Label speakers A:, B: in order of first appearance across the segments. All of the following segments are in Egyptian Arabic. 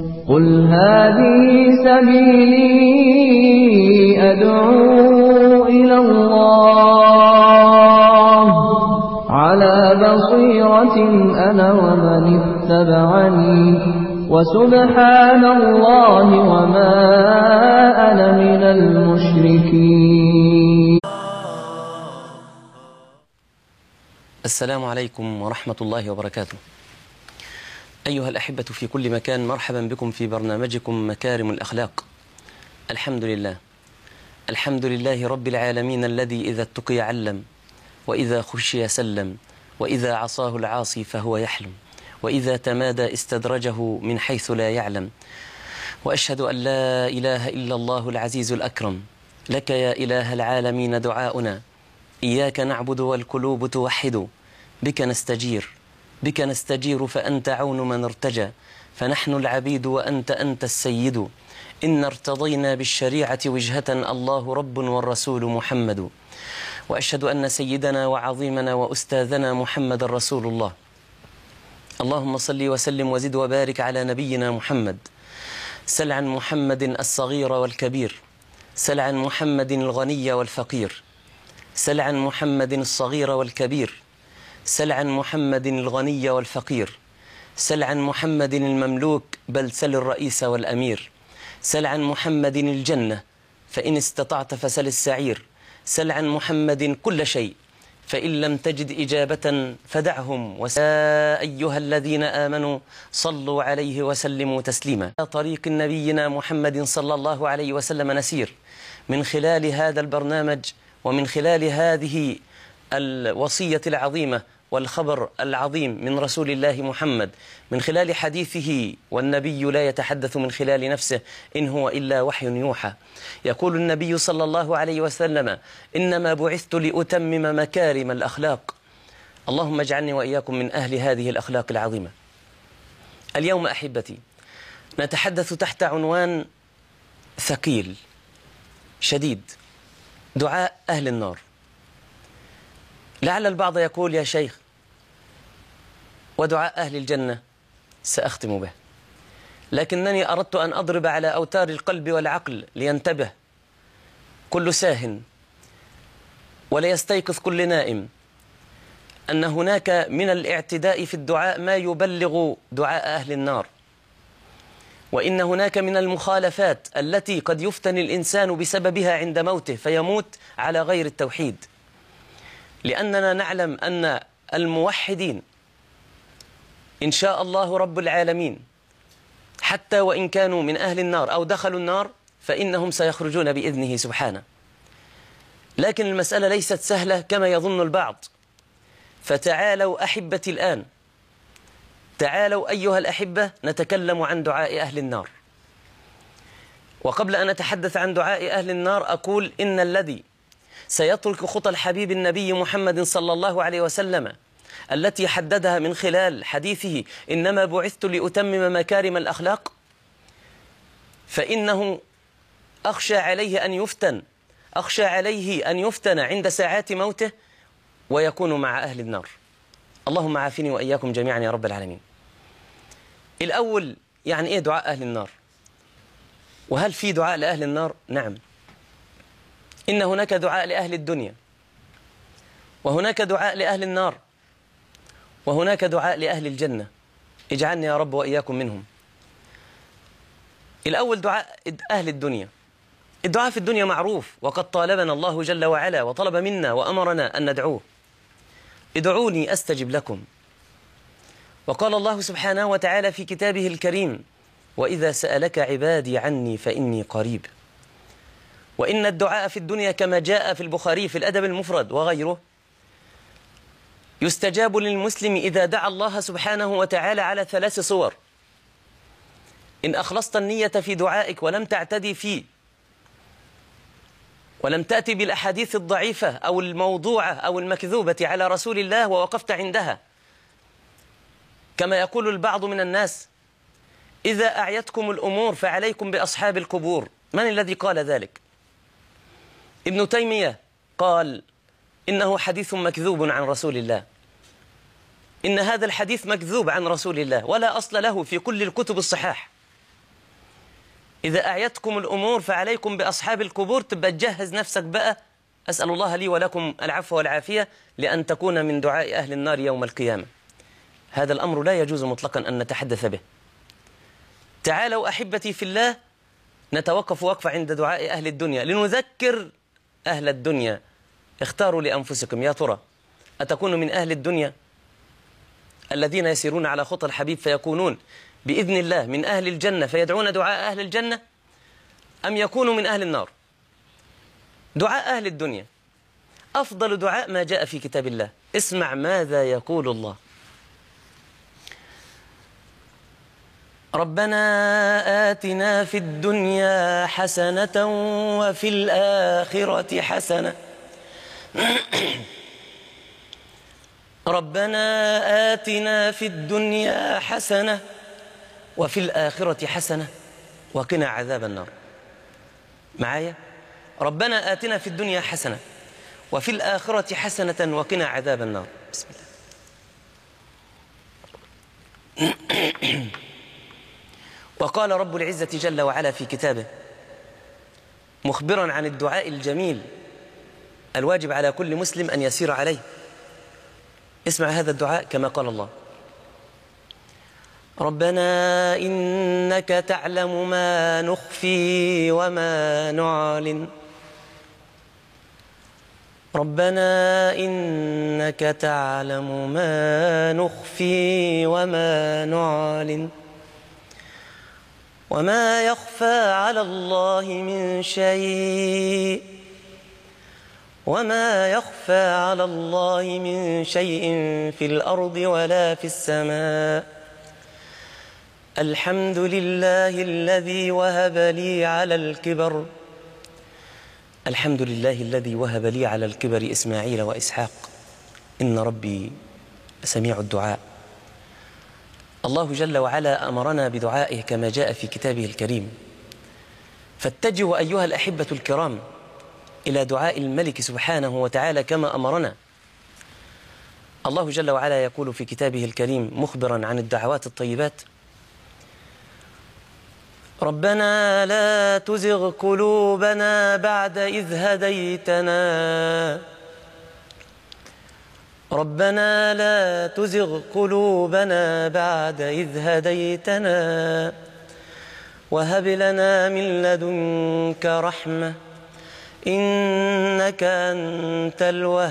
A: قل هذه سبيلي أدعو إلى الله على بصيرة أنا ومن اتبعني وسبحان الله وما أنا من المشركين
B: السلام عليكم ورحمة الله وبركاته أيها الأحبة في كل مكان مرحبا بكم في برنامجكم مكارم الأخلاق الحمد لله الحمد لله رب العالمين الذي إذا اتقي علم وإذا خشي سلم وإذا عصاه العاصي فهو يحلم وإذا تمادى استدرجه من حيث لا يعلم وأشهد أن لا إله إلا الله العزيز الأكرم لك يا إله العالمين دعاؤنا إياك نعبد والقلوب توحد بك نستجير بك نستجير فأنت عون من ارتجى فنحن العبيد وأنت أنت السيد إن ارتضينا بالشريعة وجهة الله رب والرسول محمد وأشهد أن سيدنا وعظيمنا وأستاذنا محمد رسول الله اللهم صل وسلم وزد وبارك على نبينا محمد سل عن محمد الصغير والكبير سل عن محمد الغني والفقير سل عن محمد الصغير والكبير سل عن محمد الغني والفقير سل عن محمد المملوك بل سل الرئيس والأمير سل عن محمد الجنة فإن استطعت فسل السعير سل عن محمد كل شيء فإن لم تجد إجابة فدعهم وسا أيها الذين آمنوا صلوا عليه وسلموا تسليما طريق نبينا محمد صلى الله عليه وسلم نسير من خلال هذا البرنامج ومن خلال هذه الوصية العظيمة والخبر العظيم من رسول الله محمد من خلال حديثه والنبي لا يتحدث من خلال نفسه إن هو إلا وحي يوحى يقول النبي صلى الله عليه وسلم إنما بعثت لأتمم مكارم الأخلاق اللهم اجعلني وإياكم من أهل هذه الأخلاق العظيمة اليوم أحبتي نتحدث تحت عنوان ثقيل شديد دعاء أهل النار لعل البعض يقول يا شيخ ودعاء أهل الجنة سأختم به لكنني أردت أن أضرب على أوتار القلب والعقل لينتبه كل ساه وليستيقظ كل نائم أن هناك من الاعتداء في الدعاء ما يبلغ دعاء أهل النار وإن هناك من المخالفات التي قد يفتن الإنسان بسببها عند موته فيموت على غير التوحيد لأننا نعلم أن الموحدين إن شاء الله رب العالمين حتى وإن كانوا من أهل النار أو دخلوا النار فإنهم سيخرجون بإذنه سبحانه لكن المسألة ليست سهلة كما يظن البعض فتعالوا أحبتي الآن تعالوا أيها الأحبة نتكلم عن دعاء أهل النار وقبل أن أتحدث عن دعاء أهل النار أقول إن الذي سيترك خطى الحبيب النبي محمد صلى الله عليه وسلم التي حددها من خلال حديثه إنما بعثت لأتمم مكارم الأخلاق فإنه أخشى عليه أن يفتن أخشى عليه أن يفتن عند ساعات موته ويكون مع أهل النار اللهم عافني وإياكم جميعا يا رب العالمين الأول يعني إيه دعاء أهل النار وهل في دعاء لأهل النار نعم إن هناك دعاء لأهل الدنيا وهناك دعاء لأهل النار وهناك دعاء لأهل الجنة اجعلني يا رب وإياكم منهم الأول دعاء أهل الدنيا الدعاء في الدنيا معروف وقد طالبنا الله جل وعلا وطلب منا وأمرنا أن ندعوه ادعوني أستجب لكم وقال الله سبحانه وتعالى في كتابه الكريم وإذا سألك عبادي عني فإني قريب وإن الدعاء في الدنيا كما جاء في البخاري في الأدب المفرد وغيره يستجاب للمسلم إذا دعا الله سبحانه وتعالى على ثلاث صور إن أخلصت النية في دعائك ولم تعتدي فيه ولم تأتي بالأحاديث الضعيفة أو الموضوعة أو المكذوبة على رسول الله ووقفت عندها كما يقول البعض من الناس إذا أعيتكم الأمور فعليكم بأصحاب القبور من الذي قال ذلك ابن تيمية قال إنه حديث مكذوب عن رسول الله إن هذا الحديث مكذوب عن رسول الله ولا أصل له في كل الكتب الصحاح إذا أعيتكم الأمور فعليكم بأصحاب القبور تبقى تجهز نفسك بقى أسأل الله لي ولكم العفو والعافية لأن تكون من دعاء أهل النار يوم القيامة هذا الأمر لا يجوز مطلقا أن نتحدث به تعالوا أحبتي في الله نتوقف وقفة عند دعاء أهل الدنيا لنذكر أهل الدنيا اختاروا لأنفسكم يا ترى أتكون من أهل الدنيا الذين يسيرون على خطى الحبيب فيكونون بإذن الله من أهل الجنة فيدعون دعاء أهل الجنة أم يكونوا من أهل النار دعاء أهل الدنيا أفضل دعاء ما جاء في كتاب الله اسمع ماذا يقول الله ربنا آتنا في الدنيا حسنة وفي الآخرة حسنة ربنا آتنا في الدنيا حسنة وفي الآخرة حسنة وقنا عذاب النار معايا ربنا آتنا في الدنيا حسنة وفي الآخرة حسنة وقنا عذاب النار بسم الله وقال رب العزة جل وعلا في كتابه مخبرا عن الدعاء الجميل الواجب على كل مسلم أن يسير عليه اسمع هذا الدعاء كما قال الله ربنا إنك تعلم ما نخفي وما نعلن ربنا إنك تعلم ما نخفي وما نعلن وما يخفى على الله من شيء وما يخفى على الله من شيء في الأرض ولا في السماء الحمد لله الذي وهب لي على الكبر الحمد لله الذي وهب لي على الكبر إسماعيل وإسحاق إن ربي سميع الدعاء الله جل وعلا أمرنا بدعائه كما جاء في كتابه الكريم فاتجهوا أيها الأحبة الكرام إلى دعاء الملك سبحانه وتعالى كما أمرنا الله جل وعلا يقول في كتابه الكريم مخبرا عن الدعوات الطيبات ربنا لا تزغ قلوبنا بعد إذ هديتنا ربنا لا تزغ قلوبنا بعد إذ هديتنا وهب لنا من لدنك رحمة إنك أنت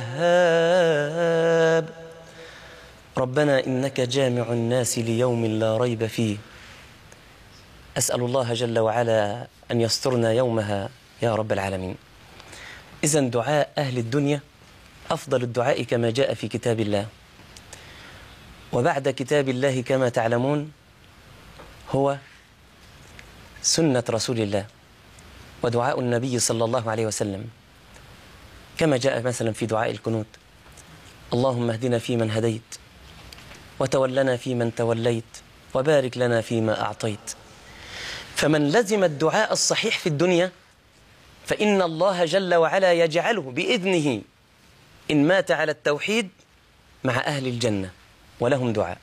B: الوهاب ربنا إنك جامع الناس ليوم لا ريب فيه أسأل الله جل وعلا أن يسترنا يومها يا رب العالمين إذا دعاء أهل الدنيا أفضل الدعاء كما جاء في كتاب الله وبعد كتاب الله كما تعلمون هو سنة رسول الله ودعاء النبي صلى الله عليه وسلم كما جاء مثلا في دعاء الكنوت اللهم اهدنا فيمن هديت وتولنا فيمن توليت وبارك لنا فيما أعطيت فمن لزم الدعاء الصحيح في الدنيا فإن الله جل وعلا يجعله بإذنه إن مات على التوحيد مع أهل الجنة ولهم دعاء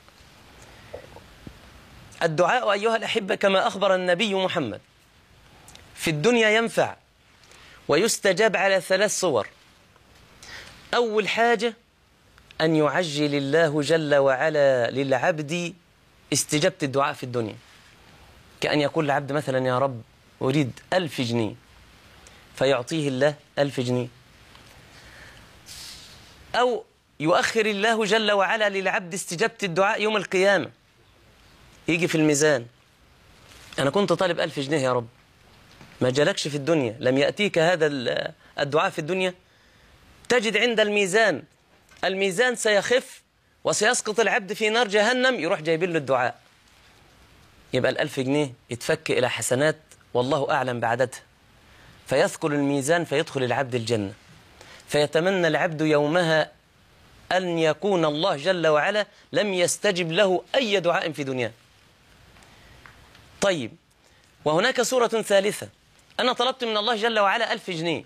B: الدعاء أيها الأحبة كما أخبر النبي محمد في الدنيا ينفع ويستجاب على ثلاث صور أول حاجة أن يعجل الله جل وعلا للعبد استجابة الدعاء في الدنيا كأن يقول العبد مثلا يا رب أريد ألف جنيه فيعطيه الله ألف جنيه أو يؤخر الله جل وعلا للعبد استجابة الدعاء يوم القيامة يجي في الميزان أنا كنت طالب ألف جنيه يا رب ما جالكش في الدنيا لم يأتيك هذا الدعاء في الدنيا تجد عند الميزان الميزان سيخف وسيسقط العبد في نار جهنم يروح جايبين له الدعاء يبقى الألف جنيه يتفك إلى حسنات والله أعلم بعددها فيثقل الميزان فيدخل العبد الجنة فيتمنى العبد يومها أن يكون الله جل وعلا لم يستجب له أي دعاء في دنياه طيب وهناك صورة ثالثة أنا طلبت من الله جل وعلا ألف جنيه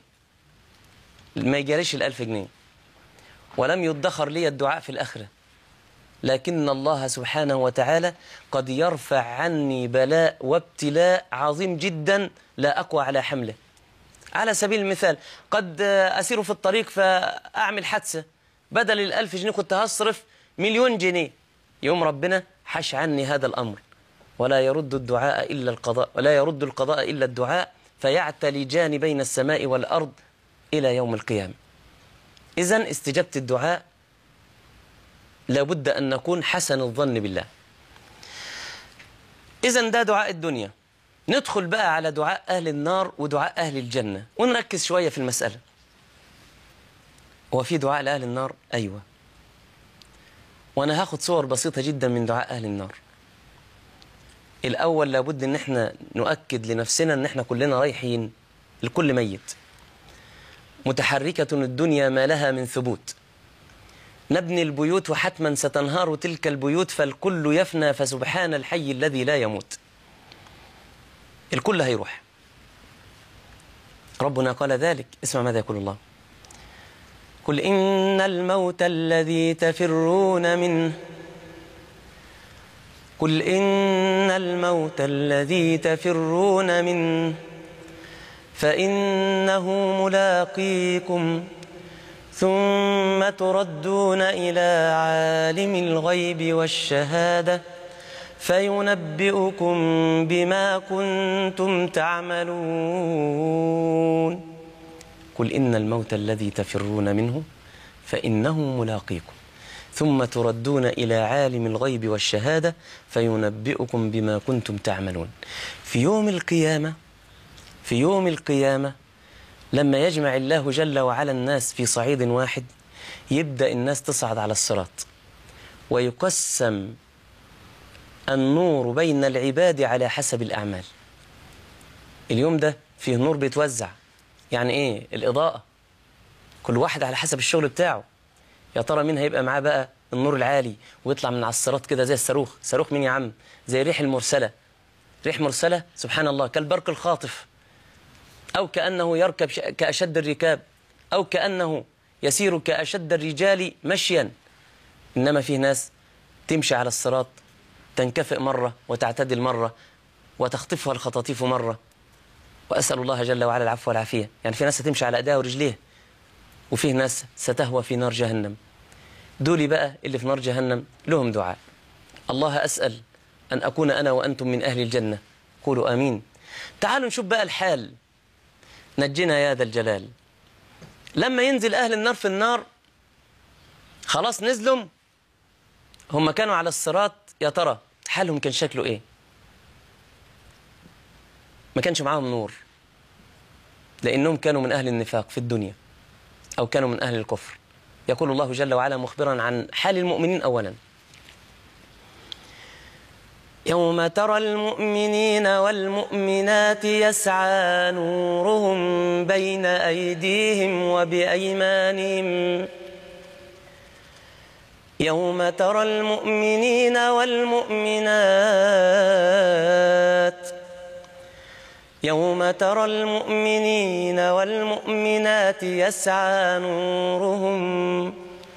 B: ما يجاريش الألف جنيه ولم يدخر لي الدعاء في الآخرة لكن الله سبحانه وتعالى قد يرفع عني بلاء وابتلاء عظيم جدا لا أقوى على حمله على سبيل المثال قد أسير في الطريق فأعمل حادثة بدل الألف جنيه كنت هصرف مليون جنيه يوم ربنا حش عني هذا الأمر ولا يرد الدعاء إلا القضاء ولا يرد القضاء إلا الدعاء فيعتلجان بين السماء والأرض إلى يوم القيامة إذا استجابة الدعاء لابد أن نكون حسن الظن بالله إذا ده دعاء الدنيا ندخل بقى على دعاء أهل النار ودعاء أهل الجنة ونركز شوية في المسألة هو في دعاء لأهل النار أيوة وأنا هاخد صور بسيطة جدا من دعاء أهل النار الأول لابد أن احنا نؤكد لنفسنا أن احنا كلنا رايحين الكل ميت متحركة الدنيا ما لها من ثبوت نبني البيوت وحتما ستنهار تلك البيوت فالكل يفنى فسبحان الحي الذي لا يموت الكل هيروح ربنا قال ذلك اسمع ماذا يقول الله قل إن الموت الذي تفرون منه قل إن الموت الذي تفرون منه فإنه ملاقيكم ثم تردون إلى عالم الغيب والشهادة فينبئكم بما كنتم تعملون قل إن الموت الذي تفرون منه فإنه ملاقيكم ثم تردون إلى عالم الغيب والشهادة فينبئكم بما كنتم تعملون في يوم القيامة في يوم القيامة لما يجمع الله جل وعلا الناس في صعيد واحد يبدأ الناس تصعد على الصراط ويقسم النور بين العباد على حسب الأعمال اليوم ده فيه نور بيتوزع يعني ايه الإضاءة كل واحد على حسب الشغل بتاعه يا ترى مين هيبقى معاه بقى النور العالي ويطلع من على الصراط كده زي الصاروخ صاروخ مين يا عم زي ريح المرسلة ريح مرسلة سبحان الله كالبرق الخاطف أو كأنه يركب كأشد الركاب أو كأنه يسير كأشد الرجال مشيا إنما فيه ناس تمشي على الصراط تنكفئ مرة وتعتدل مرة وتخطفها الخطاطيف مرة وأسأل الله جل وعلا العفو والعافية يعني في ناس هتمشي على أيديها ورجليه وفيه ناس ستهوى في نار جهنم دول بقى اللي في نار جهنم لهم دعاء الله أسأل أن أكون أنا وأنتم من أهل الجنة قولوا آمين تعالوا نشوف بقى الحال نجنا يا ذا الجلال لما ينزل أهل النار في النار خلاص نزلوا هم كانوا على الصراط يا ترى حالهم كان شكله إيه ما كانش معاهم نور لأنهم كانوا من أهل النفاق في الدنيا أو كانوا من أهل الكفر يقول الله جل وعلا مخبرا عن حال المؤمنين أولا يوم ترى المؤمنين والمؤمنات يسعى نورهم بين أيديهم وبأيمانهم يوم ترى المؤمنين والمؤمنات يوم ترى المؤمنين والمؤمنات يسعى نورهم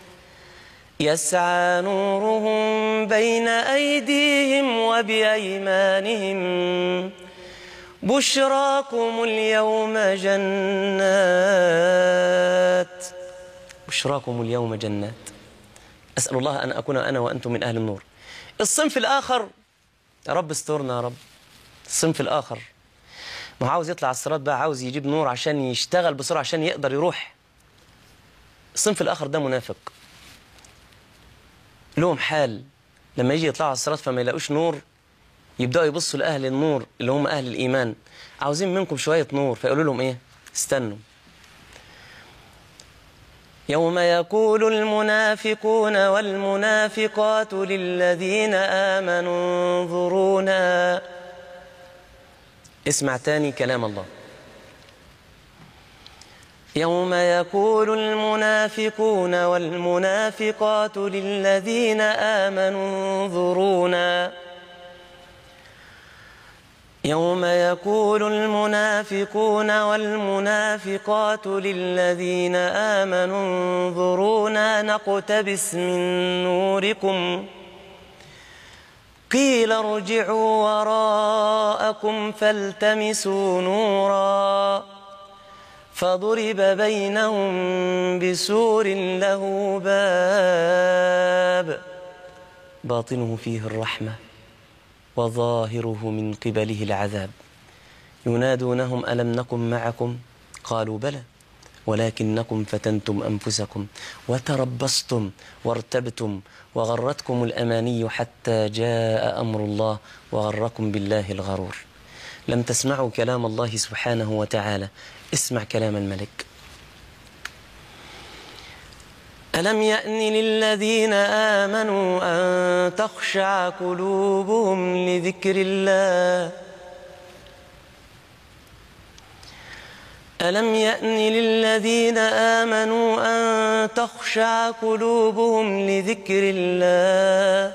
B: يسعى نورهم بين أيديهم وبأيمانهم بشراكم اليوم جنات بشراكم اليوم جنات أسأل الله أن أكون أنا وأنتم من أهل النور الصنف الآخر يا رب استرنا يا رب الصنف الآخر ما هو عاوز يطلع على الصراط بقى عاوز يجيب نور عشان يشتغل بسرعة عشان يقدر يروح الصنف الآخر ده منافق لهم حال لما يجي يطلعوا على الصراط فما يلاقوش نور يبدأوا يبصوا لأهل النور اللي هم أهل الإيمان عاوزين منكم شوية نور فيقولوا لهم إيه استنوا يوم يقول المنافقون والمنافقات للذين آمنوا انظرونا اسمع تاني كلام الله يوم يقول المنافقون والمنافقات للذين آمنوا انظرونا يوم يقول المنافقون والمنافقات للذين آمنوا انظرونا نقتبس من نوركم قيل ارجعوا وراءكم فالتمسوا نورا فضرب بينهم بسور له باب باطنه فيه الرحمة وظاهره من قبله العذاب ينادونهم ألم نكن معكم قالوا بلى ولكنكم فتنتم أنفسكم وتربصتم وارتبتم وغرتكم الأماني حتى جاء أمر الله وغركم بالله الغرور لم تسمعوا كلام الله سبحانه وتعالى اسمع كلام الملك ألم يأن للذين آمنوا أن تخشع قلوبهم لذكر الله ألم يأن للذين آمنوا أن تخشع قلوبهم لذكر الله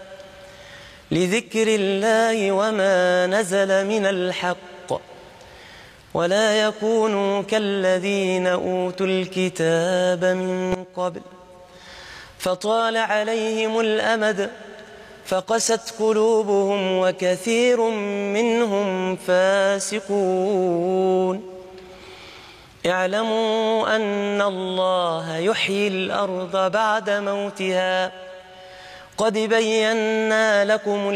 B: لذكر الله وما نزل من الحق ولا يكونوا كالذين أوتوا الكتاب من قبل فطال عليهم الأمد فقست قلوبهم وكثير منهم فاسقون اعلموا أن الله يحيي الأرض بعد موتها قد بينا لكم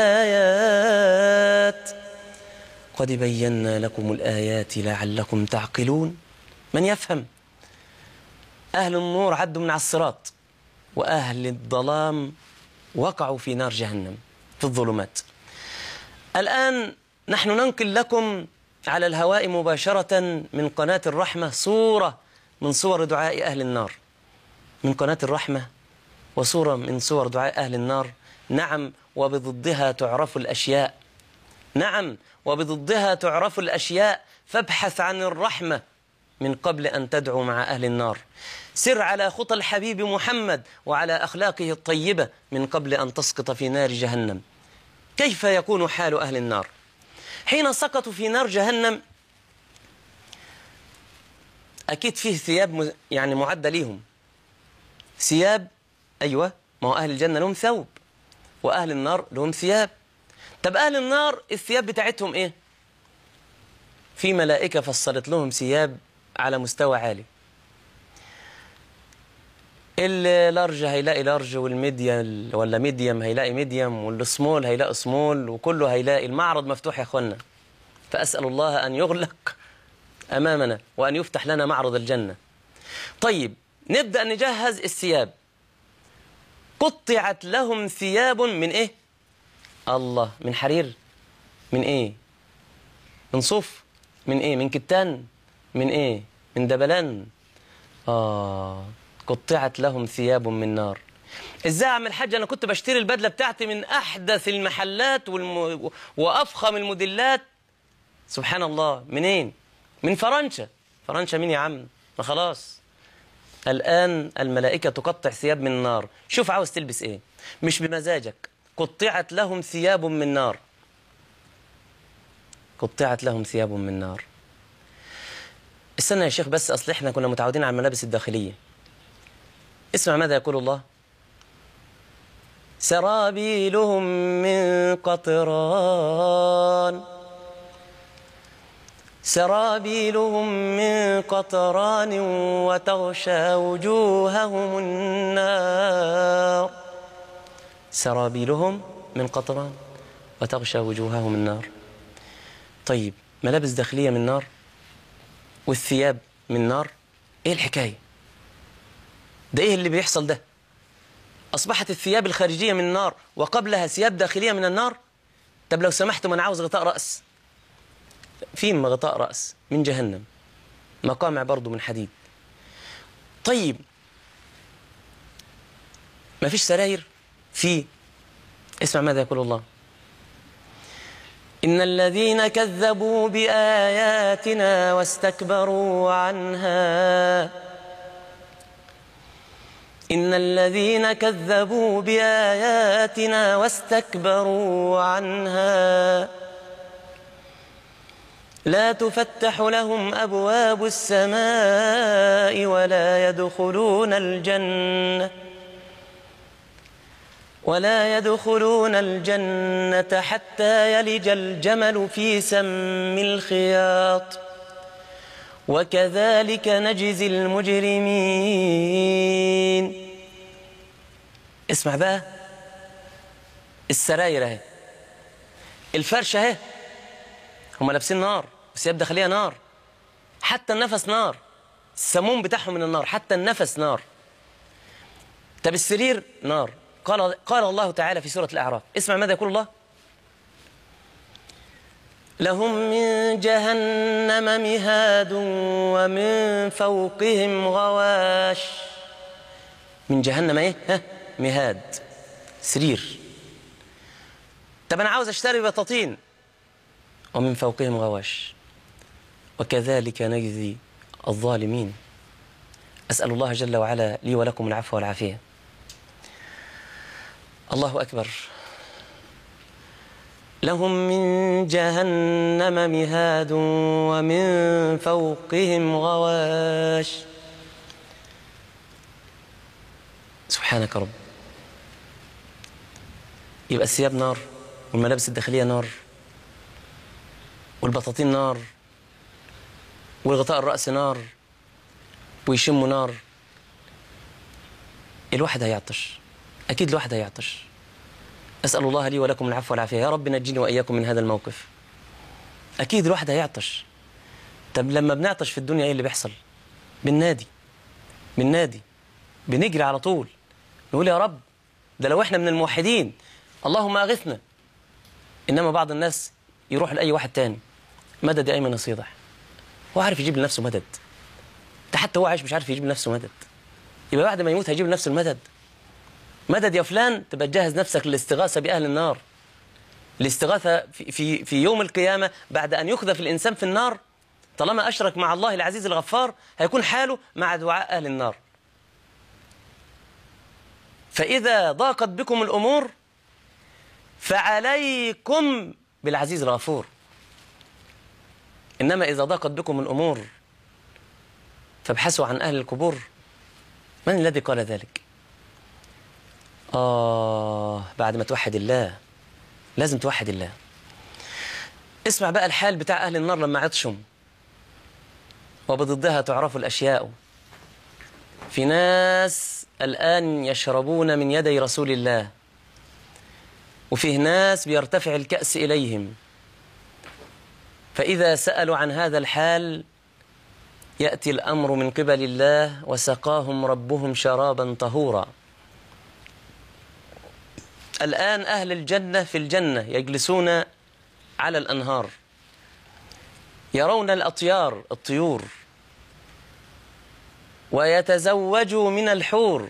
B: الآيات قد بينا لكم الآيات لعلكم تعقلون من يفهم أهل النور عدوا من على الصراط وأهل الظلام وقعوا في نار جهنم في الظلمات الآن نحن ننقل لكم على الهواء مباشرة من قناة الرحمة صورة من صور دعاء أهل النار من قناة الرحمة وصورة من صور دعاء أهل النار نعم وبضدها تعرف الأشياء نعم وبضدها تعرف الأشياء فابحث عن الرحمة من قبل أن تدعو مع أهل النار سر على خطى الحبيب محمد وعلى أخلاقه الطيبة من قبل أن تسقط في نار جهنم كيف يكون حال أهل النار حين سقطوا في نار جهنم أكيد فيه ثياب يعني معدة ليهم ثياب أيوة ما هو أهل الجنة لهم ثوب وأهل النار لهم ثياب طب أهل النار الثياب بتاعتهم إيه في ملائكة فصلت لهم ثياب على مستوى عالي اللارج هيلاقي لارج والميديا ولا ميديم هيلاقي ميديم والسمول هيلاقي سمول وكله هيلاقي المعرض مفتوح يا اخوانا فأسأل الله أن يغلق أمامنا وأن يفتح لنا معرض الجنة طيب نبدأ نجهز الثياب قطعت لهم ثياب من إيه الله من حرير من إيه من صوف من إيه من كتان من إيه من دبلان آه قطعت لهم ثياب من نار ازاي اعمل حاجه انا كنت بشتري البدله بتاعتي من احدث المحلات والم... وافخم الموديلات سبحان الله منين من فرنسا فرنسا مين يا عم ما خلاص الان الملائكه تقطع ثياب من نار شوف عاوز تلبس ايه مش بمزاجك قطعت لهم ثياب من نار قطعت لهم ثياب من نار استنى يا شيخ بس اصل احنا كنا متعودين على الملابس الداخليه اسمع ماذا يقول الله سرابيلهم من قطران سرابيلهم من قطران وتغشى وجوههم النار سرابيلهم من قطران وتغشى وجوههم النار طيب ملابس داخلية من نار والثياب من نار ايه الحكايه ده ايه اللي بيحصل ده اصبحت الثياب الخارجيه من النار وقبلها ثياب داخليه من النار طب لو سمحتم انا عاوز غطاء راس فين غطاء راس من جهنم مقامع برضه من حديد طيب ما فيش سراير في اسمع ماذا يقول الله إن الذين كذبوا بآياتنا واستكبروا عنها إن الذين كذبوا بآياتنا واستكبروا عنها لا تفتح لهم أبواب السماء ولا يدخلون الجنة ولا يدخلون الجنة حتى يلج الجمل في سم الخياط وكذلك نجزي المجرمين اسمع بقى السراير اهي الفرش اهي هم لابسين نار والثياب داخليه نار حتى النفس نار السموم بتاعهم من النار حتى النفس نار طب السرير نار قال قال الله تعالى في سورة الأعراف اسمع ماذا يقول الله لهم من جهنم مهاد ومن فوقهم غواش من جهنم ايه ها مهاد سرير طب انا عاوز اشتري بطاطين ومن فوقهم غواش وكذلك نجزي الظالمين أسأل الله جل وعلا لي ولكم العفو والعافية الله أكبر لهم من جهنم مهاد ومن فوقهم غواش سبحانك رب يبقى الثياب نار والملابس الداخلية نار والبطاطين نار والغطاء الرأس نار ويشموا نار الواحد هيعطش أكيد الواحد هيعطش أسأل الله لي ولكم العفو والعافية يا رب نجيني وإياكم من هذا الموقف أكيد الواحد هيعطش طب لما بنعطش في الدنيا إيه اللي بيحصل بالنادي بالنادي بنجري على طول نقول يا رب ده لو احنا من الموحدين اللهم أغثنا إنما بعض الناس يروح لأي واحد تاني مدد يا أيمن نصيدح هو عارف يجيب لنفسه مدد ده حتى هو عايش مش عارف يجيب لنفسه مدد يبقى بعد ما يموت هيجيب لنفسه المدد مدد يا فلان تبقى تجهز نفسك للاستغاثة بأهل النار الاستغاثة في, في, في يوم القيامة بعد أن يخذف الإنسان في النار طالما أشرك مع الله العزيز الغفار هيكون حاله مع دعاء أهل النار فإذا ضاقت بكم الأمور فعليكم بالعزيز الغفور إنما إذا ضاقت بكم الأمور فابحثوا عن أهل القبور من الذي قال ذلك آه بعد ما توحد الله لازم توحد الله اسمع بقى الحال بتاع أهل النار لما عطشهم وبضدها تعرف الأشياء في ناس الآن يشربون من يدي رسول الله وفيه ناس بيرتفع الكأس إليهم فإذا سألوا عن هذا الحال يأتي الأمر من قبل الله وسقاهم ربهم شرابا طهورا الآن أهل الجنة في الجنة يجلسون على الأنهار يرون الأطيار الطيور ويتزوجوا من الحور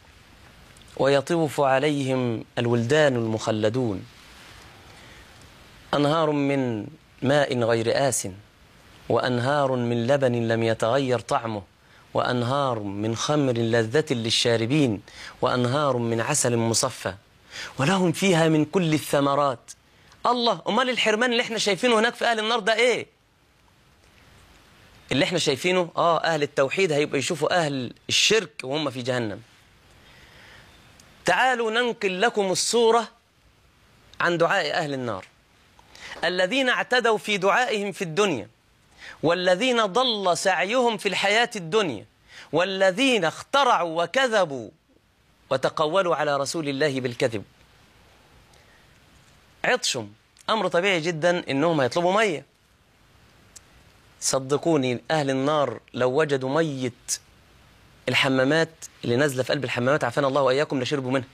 B: ويطوف عليهم الولدان المخلدون أنهار من ماء غير آس وأنهار من لبن لم يتغير طعمه وأنهار من خمر لذة للشاربين وأنهار من عسل مصفى ولهم فيها من كل الثمرات الله أمال الحرمان اللي احنا شايفينه هناك في أهل النار ده إيه اللي احنا شايفينه آه أهل التوحيد هيبقى يشوفوا أهل الشرك وهم في جهنم تعالوا ننقل لكم الصورة عن دعاء أهل النار الذين اعتدوا في دعائهم في الدنيا والذين ضل سعيهم في الحياة الدنيا والذين اخترعوا وكذبوا وتقولوا على رسول الله بالكذب عطشهم أمر طبيعي جدا إنهم هيطلبوا مية صدقوني أهل النار لو وجدوا مية الحمامات اللي نازلة في قلب الحمامات عافانا الله وإياكم لشربوا منها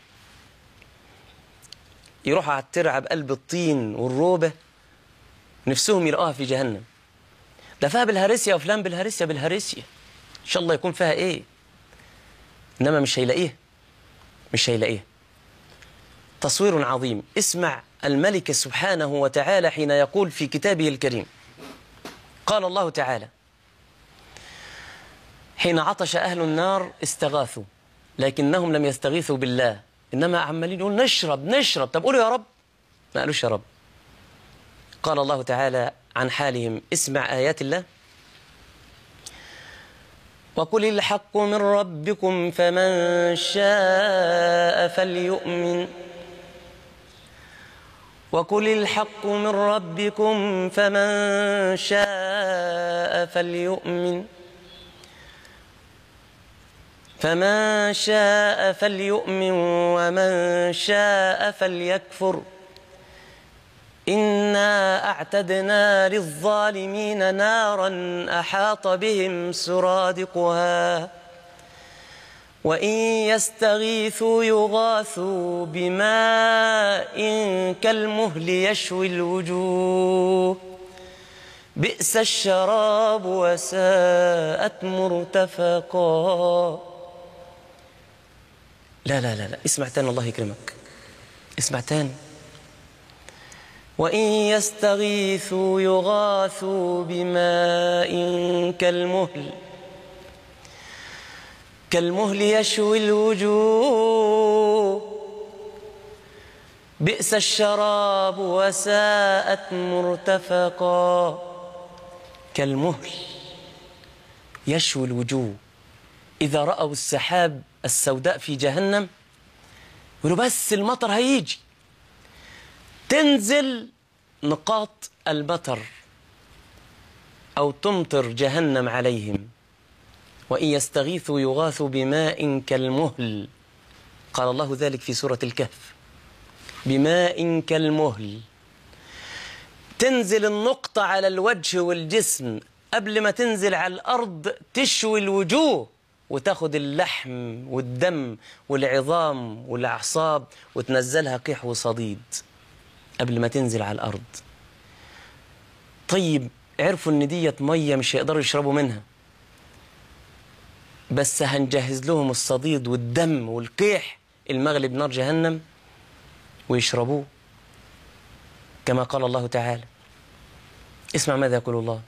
B: يروحوا على الترعة بقلب الطين والروبة نفسهم يلقاها في جهنم ده فيها بالهارسيا وفلان بالهارسيا بالهارسيا إن شاء الله يكون فيها إيه إنما مش هيلاقيه مش هيلاقيه تصوير عظيم اسمع الملك سبحانه وتعالى حين يقول في كتابه الكريم قال الله تعالى حين عطش أهل النار استغاثوا لكنهم لم يستغيثوا بالله إنما عمالين يقول نشرب نشرب طب قولوا يا رب ما قالوش يا رب قال الله تعالى عن حالهم اسمع آيات الله وقل الحق من ربكم فمن شاء فليؤمن وقل الحق من ربكم فمن شاء فليؤمن فمن شاء فليؤمن ومن شاء فليكفر إنا أعتدنا للظالمين نارا أحاط بهم سرادقها وإن يستغيثوا يغاثوا بماء كالمهل يشوي الوجوه بئس الشراب وساءت مرتفقا لا لا لا لا اسمع تاني الله يكرمك اسمع تاني وإن يستغيثوا يغاثوا بماء كالمهل كالمهل يشوي الوجوه بئس الشراب وساءت مرتفقا كالمهل يشوي الوجوه إذا رأوا السحاب السوداء في جهنم يقولوا بس المطر هيجي تنزل نقاط المطر أو تمطر جهنم عليهم وإن يستغيثوا يغاثوا بماء كالمهل قال الله ذلك في سورة الكهف بماء كالمهل تنزل النقطة على الوجه والجسم قبل ما تنزل على الأرض تشوي الوجوه وتاخد اللحم والدم والعظام والأعصاب وتنزلها قيح وصديد قبل ما تنزل على الأرض طيب عرفوا ان ديت مية مش هيقدروا يشربوا منها بس هنجهز لهم الصديد والدم والقيح المغلي بنار جهنم ويشربوه كما قال الله تعالى اسمع ماذا يقول الله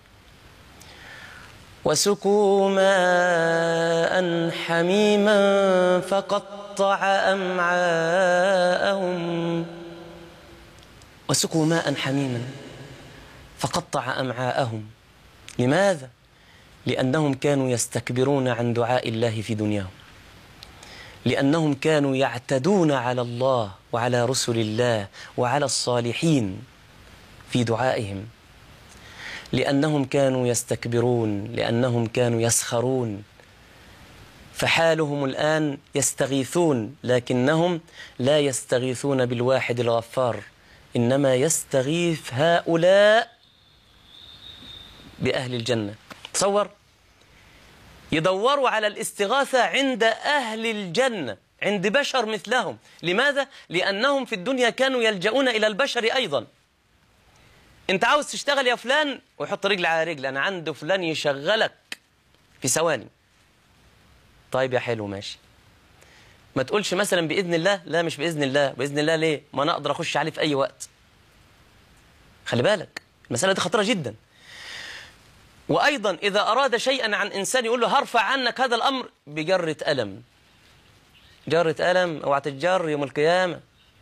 B: وسكوا ماء حميما فقطع أمعاءهم وسكوا ماء حميما فقطع أمعاءهم لماذا؟ لأنهم كانوا يستكبرون عن دعاء الله في دنياهم لأنهم كانوا يعتدون على الله وعلى رسل الله وعلى الصالحين في دعائهم لأنهم كانوا يستكبرون لأنهم كانوا يسخرون فحالهم الآن يستغيثون لكنهم لا يستغيثون بالواحد الغفار إنما يستغيث هؤلاء بأهل الجنة تصور يدوروا على الاستغاثة عند أهل الجنة عند بشر مثلهم لماذا؟ لأنهم في الدنيا كانوا يلجؤون إلى البشر أيضا انت عاوز تشتغل يا فلان ويحط رجل على رجل أنا عنده فلان يشغلك في ثواني طيب يا حلو ماشي ما تقولش مثلا بإذن الله لا مش بإذن الله بإذن الله ليه ما أنا أقدر أخش عليه في أي وقت خلي بالك المسألة دي خطيرة جدا وأيضا إذا أراد شيئا عن إنسان يقول له هرفع عنك هذا الأمر بجرة ألم جرة ألم اوعى تتجر يوم القيامة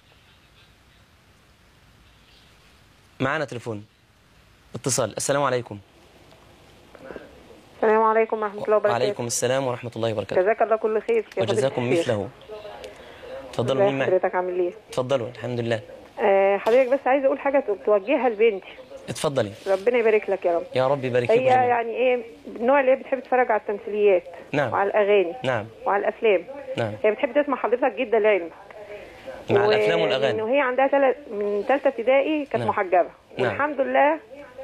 B: معانا تليفون اتصال السلام عليكم
C: السلام عليكم ورحمة الله وبركاته
B: وعليكم السلام ورحمة الله وبركاته
C: جزاك الله كل خير يا فضيلة
B: وجزاكم
C: الشيخ.
B: مثله تفضلوا مين
C: ازي
B: معي
C: حضرتك عامل ايه؟
B: تفضلوا الحمد لله
C: آه حضرتك بس عايزة أقول حاجة توجهها لبنتي
B: اتفضلي
C: ربنا يبارك لك يا رب
B: يا رب يبارك فيك
C: هي
B: جميعا.
C: يعني ايه النوع اللي هي بتحب تتفرج على التمثيليات
B: نعم.
C: وعلى الأغاني
B: نعم
C: وعلى الأفلام
B: نعم
C: هي بتحب تسمع حضرتك جدا لعلمك
B: مع
C: و-
B: الأفلام والأغاني
C: وهي عندها تل... من ثالثة ابتدائي كانت
B: نعم.
C: محجبة
B: نعم.
C: والحمد لله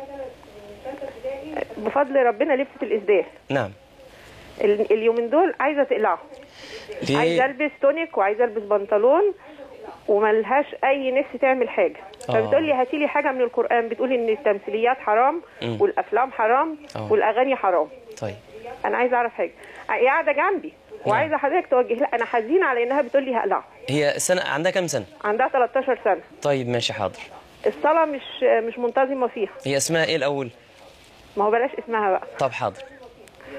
C: بفضل ربنا لبست الإسدال
B: نعم
C: ال- اليومين دول عايزة تقلعه عايزه
B: ليه
C: البس تونيك وعايزه البس بنطلون وملهاش اي نفس تعمل حاجه
B: آه.
C: فبتقول لي هاتي لي حاجه من القران بتقول ان التمثيليات حرام
B: مم.
C: والافلام حرام
B: آه.
C: والاغاني حرام
B: طيب
C: انا عايزه اعرف حاجه هي قاعده جنبي وعايزه حضرتك توجه لا انا حزينه على انها بتقول لي هقلعه
B: هي سنة عندها كم سنة
C: عندها 13 سنه
B: طيب ماشي حاضر
C: الصلاه مش مش منتظمه فيها
B: هي اسمها ايه الأول
C: ما هو بلاش اسمها بقى
B: طب حاضر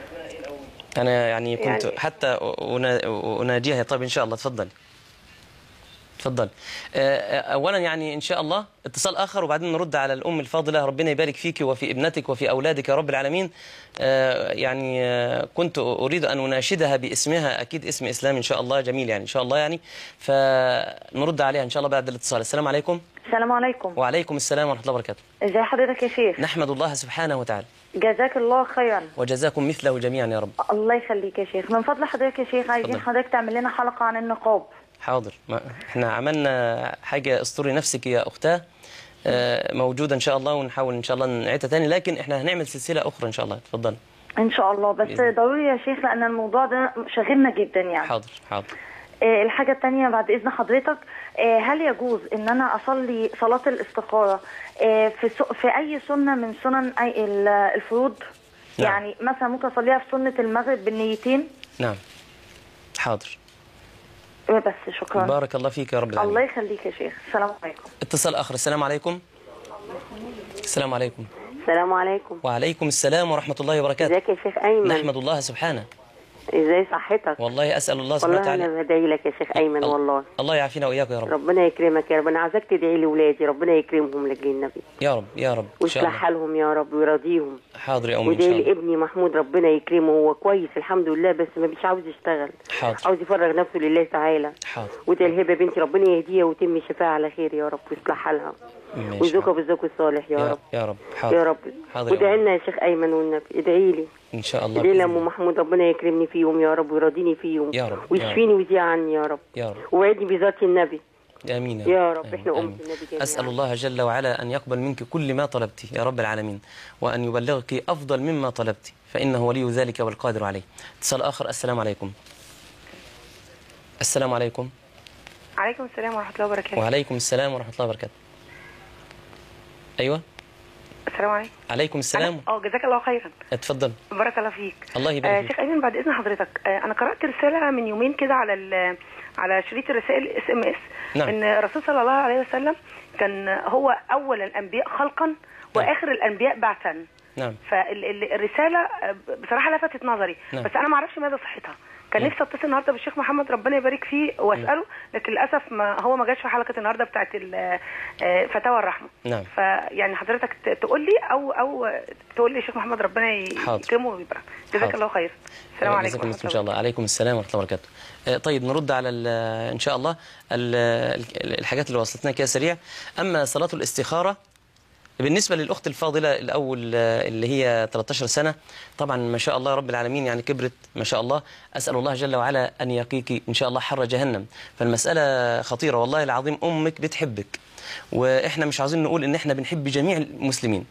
B: أنا يعني كنت
C: يعني-
B: حتى أنا- أناجيها طيب إن شاء الله تفضلي اتفضل آه، اولا يعني ان شاء الله اتصال اخر وبعدين نرد على الام الفاضله ربنا يبارك فيك وفي ابنتك وفي اولادك يا رب العالمين آه، يعني آه، كنت اريد ان اناشدها باسمها اكيد اسم اسلام ان شاء الله جميل يعني ان شاء الله يعني فنرد عليها ان شاء الله بعد الاتصال السلام عليكم
D: السلام عليكم
B: وعليكم السلام ورحمه الله وبركاته
D: ازي حضرتك يا شيخ
B: نحمد الله سبحانه وتعالى
D: جزاك الله خيرا
B: وجزاكم مثله جميعا يا رب
D: الله يخليك يا شيخ من فضل حضرتك يا شيخ عايزين
B: اتفضل.
D: حضرتك تعمل لنا حلقة عن النقاب
B: حاضر ما احنا عملنا حاجة استوري نفسك يا أختاه آه، موجودة إن شاء الله ونحاول إن شاء الله نعيدها تاني لكن احنا هنعمل سلسلة أخرى إن شاء الله اتفضل
D: ان شاء الله بس
B: بإذن.
D: ضروري يا شيخ لان الموضوع ده شاغلنا جدا يعني
B: حاضر حاضر
D: آه، الحاجة التانية بعد إذن حضرتك آه، هل يجوز إن أنا أصلي صلاة الاستخارة آه، في سو- في أي سنة من سنن أي ال- الفروض؟
B: نعم.
D: يعني مثلا ممكن أصليها في سنة المغرب بالنيتين
B: نعم حاضر
D: آه، بس شكرا
B: بارك الله فيك يا رب
D: الله
B: العالمين
D: يخليك يا شيخ السلام عليكم
B: اتصال آخر السلام عليكم السلام عليكم
E: السلام عليكم
B: وعليكم السلام ورحمة الله وبركاته
E: ازيك يا شيخ ايمن
B: نحمد الله سبحانه
E: ازاي صحتك
B: والله أسأل الله سبحانه
E: والله
B: وتعالى
E: انا بدعي لك يا شيخ ايمن والله
B: الله يعافينا وإياكم يا رب
E: ربنا يكرمك يا رب انا عايزاك تدعي لي ولادي ربنا يكرمهم لك النبي
B: يا رب يا رب إن شاء
E: ويصلح
B: الله
E: حالهم يا رب ويرضيهم
B: حاضر يا أمي إن
E: وادعي
B: شاء الله
E: لابني محمود ربنا يكرمه هو كويس الحمد لله بس ما مش عاوز يشتغل
B: حاضر
E: عاوز يفرغ نفسه لله تعالى
B: حاضر
E: وادعي لهبه بنتي ربنا يهديها ويتم شفاها على خير يا رب ويصلح حالها
B: ماشي.
E: ويرزقها بالزوج الصالح يا
B: يا
E: رب
B: يا رب
E: يا
B: حاضر
E: رب
B: حاضر يا
E: وادعي
B: أمي.
E: لنا يا شيخ ايمن والنبي ادعي لي
B: إن شاء الله
E: ادعي
B: بإذن
E: لام
B: الله.
E: محمود ربنا يكرمني فيهم يا رب ويرضيني فيهم
B: يا رب، يا
E: ويشفيني ويذيع عني يا رب
B: يا رب
E: ووعدني بذات النبي
B: آمين
E: يا رب،
B: آمين.
E: إحنا أمة
B: آمين.
E: النبي جميعاً.
B: أسأل الله جل وعلا أن يقبل منك كل ما طلبت يا رب العالمين وأن يبلغك أفضل مما طلبت فإنه ولي ذلك والقادر عليه اتصال آخر السلام عليكم السلام عليكم
C: عليكم السلام ورحمه الله وبركاته
B: وعليكم السلام ورحمة الله وبركاته أيوة
C: السلام عليكم
B: عليكم السلام
C: اه جزاك الله خيرا
B: اتفضل
C: بارك الله فيك
B: الله
C: آه
B: يبارك فيك
C: شيخ ايمن بعد اذن حضرتك آه انا قرات رساله من يومين كده على ال- على شريط الرسائل اس ام اس
B: نعم.
C: ان الرسول صلى الله عليه وسلم كان هو اول الانبياء خلقا واخر الانبياء بعثا
B: نعم
C: فالرساله بصراحه لفتت نظري
B: نعم.
C: بس انا ما اعرفش مدى صحتها كان
B: نعم.
C: نفسي اتصل النهارده بالشيخ محمد ربنا يبارك فيه واساله لكن للاسف ما هو ما جاش في حلقه النهارده بتاعت ال- آه، فتاوى الرحمه
B: نعم.
C: فيعني حضرتك ت- تقول لي او او تقول لي الشيخ محمد ربنا ي-
B: حاضر.
C: يكرمه ويبارك جزاك
B: حاضر.
C: الله خير السلام عليكم
B: جزاكم
C: ورحمة
B: الله ان شاء الله عليكم السلام ورحمه الله وبركاته آه، طيب نرد على ال- ان شاء الله ال- ال- الحاجات اللي وصلتنا كده سريع اما صلاه الاستخاره بالنسبه للاخت الفاضله الاول آه، اللي هي 13 سنه طبعا ما شاء الله رب العالمين يعني كبرت ما شاء الله اسال الله جل وعلا ان يقيك ان شاء الله حر جهنم فالمساله خطيره والله العظيم امك بتحبك واحنا مش عاوزين نقول ان احنا بنحب جميع المسلمين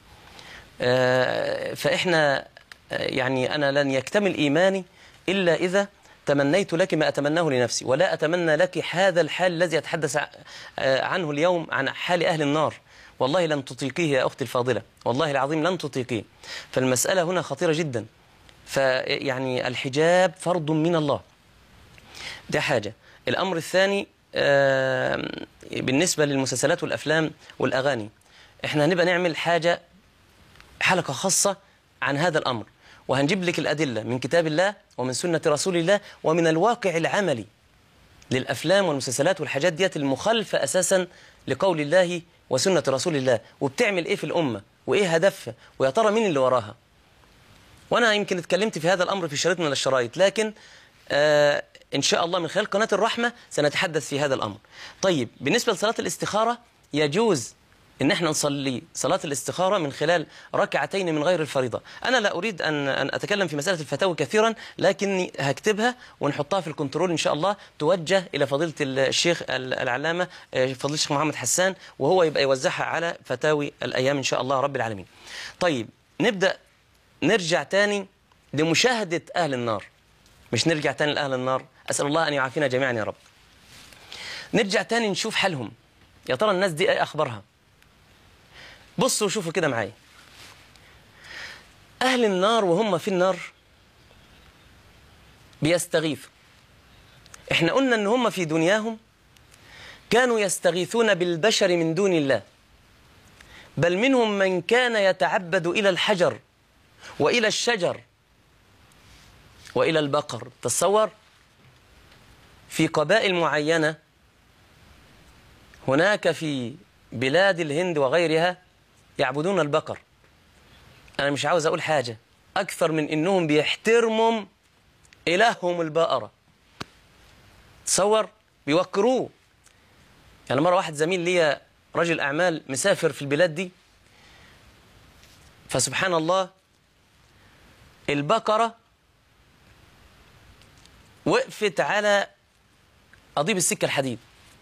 B: آه، فإحنا آه، يعني أنا لن يكتمل إيماني إلا إذا تمنيت لك ما أتمناه لنفسي ولا أتمنى لك هذا الحال الذي أتحدث ع- آه، عنه اليوم عن حال أهل النار والله لن تطيقيه يا أختي الفاضلة والله العظيم لن تطيقيه فالمسألة هنا خطيرة جدا فيعني الحجاب فرض من الله ده حاجة الأمر الثاني آه، بالنسبة للمسلسلات والأفلام والأغاني احنا هنبقى نعمل حاجة حلقة خاصة عن هذا الأمر وهنجيب لك الأدلة من كتاب الله ومن سنة رسول الله ومن الواقع العملي للأفلام والمسلسلات والحاجات ديت المخالفة أساسا لقول الله وسنة رسول الله وبتعمل إيه في الأمة وإيه هدفها ويا ترى مين اللي وراها وأنا يمكن اتكلمت في هذا الأمر في شريط من الشرايط لكن آه إن شاء الله من خلال قناة الرحمة سنتحدث في هذا الأمر طيب بالنسبة لصلاة الاستخارة يجوز ان احنا نصلي صلاة الاستخارة من خلال ركعتين من غير الفريضة انا لا اريد ان ان اتكلم في مسألة الفتاوى كثيرا لكني هكتبها ونحطها في الكنترول ان شاء الله توجه الى فضيلة الشيخ ال- العلامة آه، فضيلة الشيخ محمد حسان وهو يبقى يوزعها على فتاوي الايام ان شاء الله رب العالمين طيب نبدأ نرجع تاني لمشاهدة اهل النار مش نرجع تاني لأهل النار أسأل الله أن يعافينا جميعا يا رب نرجع تاني نشوف حالهم يا ترى الناس دي ايه أخبارها بصوا شوفوا كده معايا أهل النار وهم في النار بيستغيثوا احنا قلنا ان هم في دنياهم كانوا يستغيثون بالبشر من دون الله بل منهم من كان يتعبد إلى الحجر وإلى الشجر وإلى البقر تصور في قبائل معينة هناك في بلاد الهند وغيرها يعبدون البقر أنا مش عاوز أقول حاجة أكثر من إنهم بيحترموا إلههم البقرة تصور بيوكروه يعني مرة واحد زميل ليا رجل أعمال مسافر في البلاد دي فسبحان الله البقرة وقفت على قضيب السكة الحديد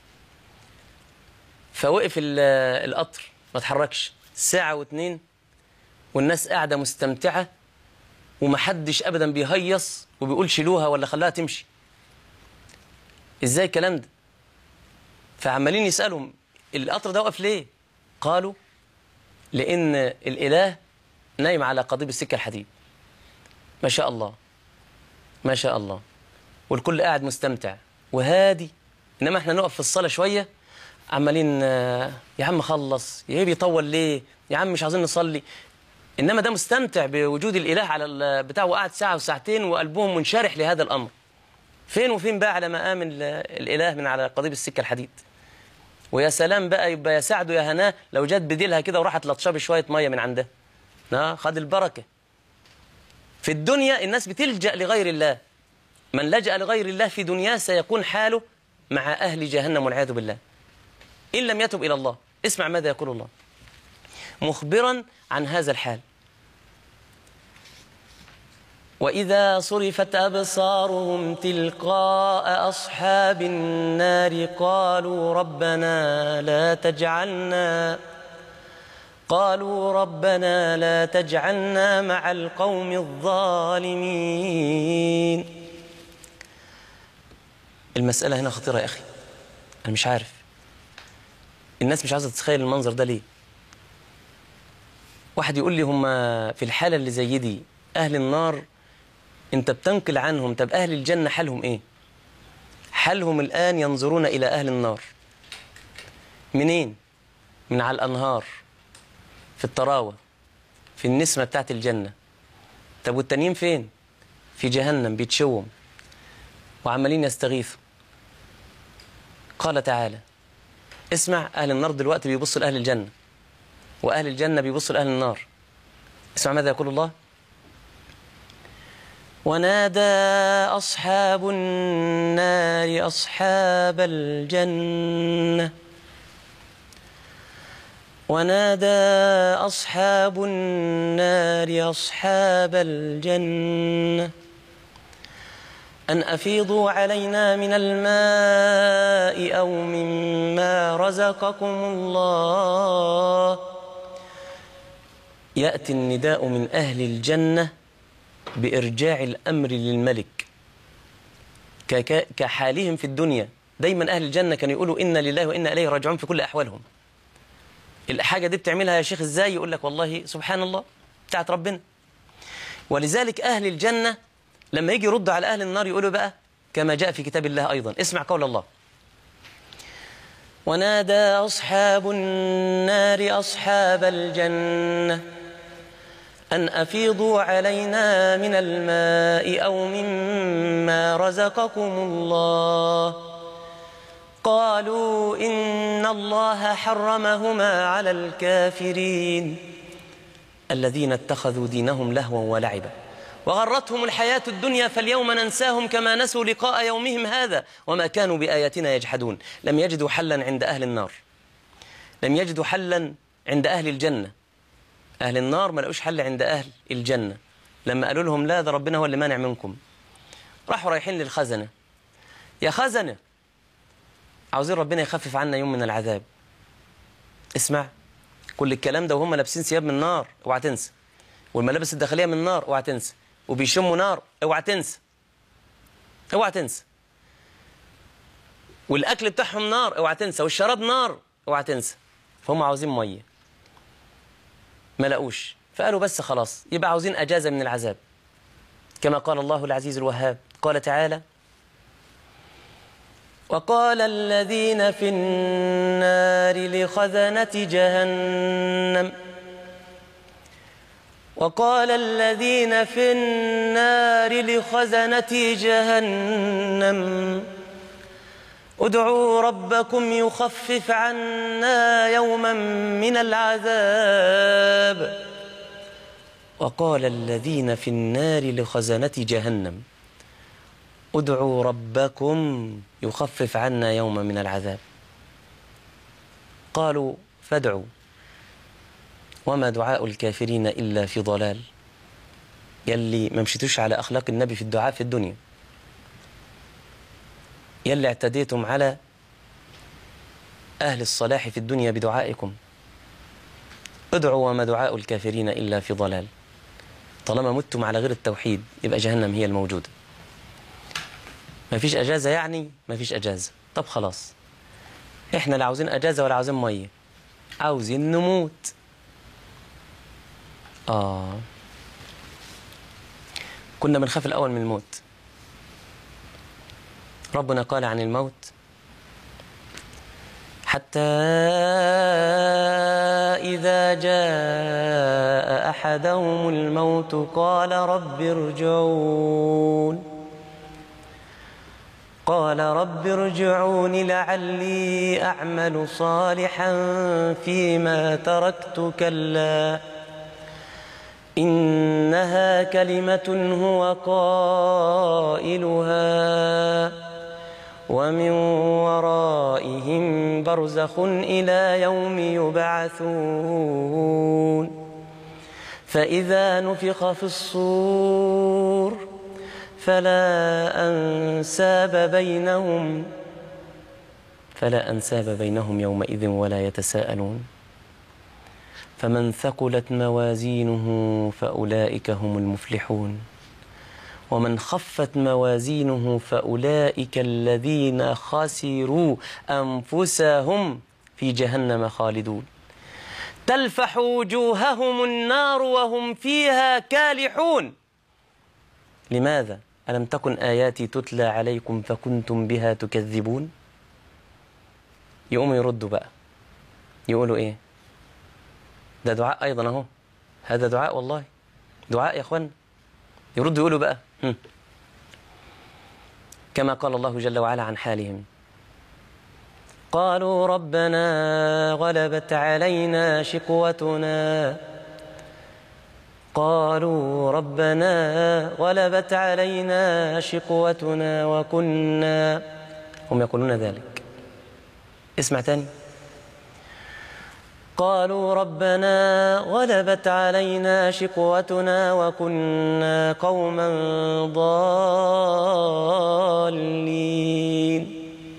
B: فوقف ال- القطر ما اتحركش ساعة واتنين والناس قاعدة مستمتعة ومحدش أبدا بيهيص وبيقول شيلوها ولا خلاها تمشي ازاي الكلام ده فعمالين يسألهم القطر ده وقف ليه قالوا لأن الإله نايم على قضيب السكة الحديد ما شاء الله ما شاء الله والكل قاعد مستمتع وهادي إنما احنا نقف في الصلاة شوية عمالين آه، يا عم خلص يا بيطول ليه يا عم مش عايزين نصلي إنما ده مستمتع بوجود الإله على ال- بتاعه وقعد ساعة وساعتين وقلبهم منشرح لهذا الأمر فين وفين بقى على مقام ال- الإله من على قضيب السكة الحديد ويا سلام بقى يبقى يا سعده يا هناه لو جت بديلها كده وراحت لطشاه بشويه ميه من عندها ها خد البركه في الدنيا الناس بتلجا لغير الله من لجا لغير الله في دنياه سيكون حاله مع اهل جهنم والعياذ بالله ان لم يتب الى الله اسمع ماذا يقول الله مخبرا عن هذا الحال وإذا صرفت أبصارهم تلقاء أصحاب النار قالوا ربنا لا تجعلنا قالوا ربنا لا تجعلنا مع القوم الظالمين المسألة هنا خطيرة يا أخي أنا مش عارف الناس مش عايزة تتخيل المنظر ده ليه واحد يقول لي هم في الحالة اللي زي دي أهل النار انت بتنقل عنهم طب اهل الجنه حالهم ايه حالهم الان ينظرون الى اهل النار منين من على الانهار في الطراوه في النسمه بتاعت الجنه طب والتانيين فين في جهنم بيتشوم وعمالين يستغيثوا قال تعالى اسمع اهل النار دلوقتي بيبصوا لاهل الجنه واهل الجنه بيبصوا لاهل النار اسمع ماذا يقول الله ونادى أصحاب النار أصحاب الجنة ونادى أصحاب النار أصحاب الجنة أن أفيضوا علينا من الماء أو مما رزقكم الله يأتي النداء من أهل الجنة بإرجاع الأمر للملك كك- كحالهم في الدنيا دايما أهل الجنة كانوا يقولوا إنا لله وإنا إليه راجعون في كل أحوالهم الحاجة دي بتعملها يا شيخ إزاي يقول لك والله سبحان الله بتاعت ربنا ولذلك أهل الجنة لما يجي يرد على أهل النار يقولوا بقى كما جاء في كتاب الله أيضا اسمع قول الله ونادى أصحاب النار أصحاب الجنة أن أفيضوا علينا من الماء أو مما رزقكم الله قالوا إن الله حرمهما على الكافرين الذين اتخذوا دينهم لهوا ولعبا وغرتهم الحياة الدنيا فاليوم ننساهم كما نسوا لقاء يومهم هذا وما كانوا بآياتنا يجحدون لم يجدوا حلا عند أهل النار لم يجدوا حلا عند أهل الجنة أهل النار ما لقوش حل عند أهل الجنة لما قالوا لهم لا ده ربنا هو اللي مانع منكم راحوا رايحين للخزنة يا خزنة عاوزين ربنا يخفف عنا يوم من العذاب اسمع كل الكلام ده وهم لابسين ثياب من نار اوعى تنسى والملابس الداخلية من نار اوعى تنسى وبيشموا نار اوعى تنسى اوعى تنسى والاكل بتاعهم نار اوعى تنسى والشراب نار اوعى تنسى فهم عاوزين ميه ما لقوش فقالوا بس خلاص يبقى عاوزين اجازه من العذاب كما قال الله العزيز الوهاب قال تعالى وقال الذين في النار لخزنة جهنم وقال الذين في النار لخزنة جهنم ادعوا ربكم يخفف عنا يوما من العذاب وقال الذين في النار لخزنة جهنم ادعوا ربكم يخفف عنا يوما من العذاب قالوا فادعوا وما دعاء الكافرين إلا في ضلال يلي ما مشيتوش على أخلاق النبي في الدعاء في الدنيا يلي اعتديتم على أهل الصلاح في الدنيا بدعائكم ادعوا وما دعاء الكافرين إلا في ضلال طالما متم على غير التوحيد يبقى جهنم هي الموجودة ما فيش أجازة يعني ما فيش أجازة طب خلاص احنا لا عاوزين أجازة ولا عاوزين مية عاوزين نموت آه كنا بنخاف الأول من الموت ربنا قال عن الموت حتى إذا جاء أحدهم الموت قال رب ارجعون قال رب ارجعون لعلي أعمل صالحا فيما تركت كلا إنها كلمة هو قائلها ومن ورائهم برزخ إلى يوم يبعثون فإذا نفخ في الصور فلا أنساب بينهم فلا أنساب بينهم يومئذ ولا يتساءلون فمن ثقلت موازينه فأولئك هم المفلحون ومن خفت موازينه فأولئك الذين خسروا أنفسهم في جهنم خالدون تلفح وجوههم النار وهم فيها كالحون لماذا ألم تكن آياتي تتلى عليكم فكنتم بها تكذبون يقوموا يردوا بقى يقولوا إيه ده دعاء أيضا أهو هذا دعاء والله دعاء يا أخوان يردوا يقولوا بقى هم. كما قال الله جل وعلا عن حالهم قالوا ربنا غلبت علينا شقوتنا قالوا ربنا غلبت علينا شقوتنا وكنا هم يقولون ذلك اسمع تاني قالوا ربنا غلبت علينا شقوتنا وكنا قوما ضالين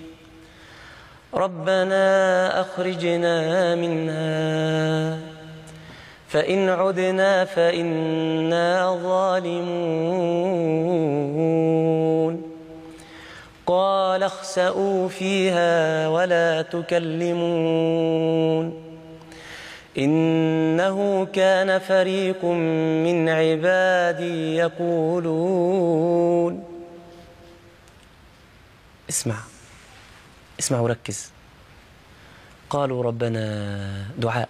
B: ربنا أخرجنا منها فإن عدنا فإنا ظالمون قال اخسأوا فيها ولا تكلمون إنه كان فريق من عبادي يقولون اسمع اسمع وركز قالوا ربنا دعاء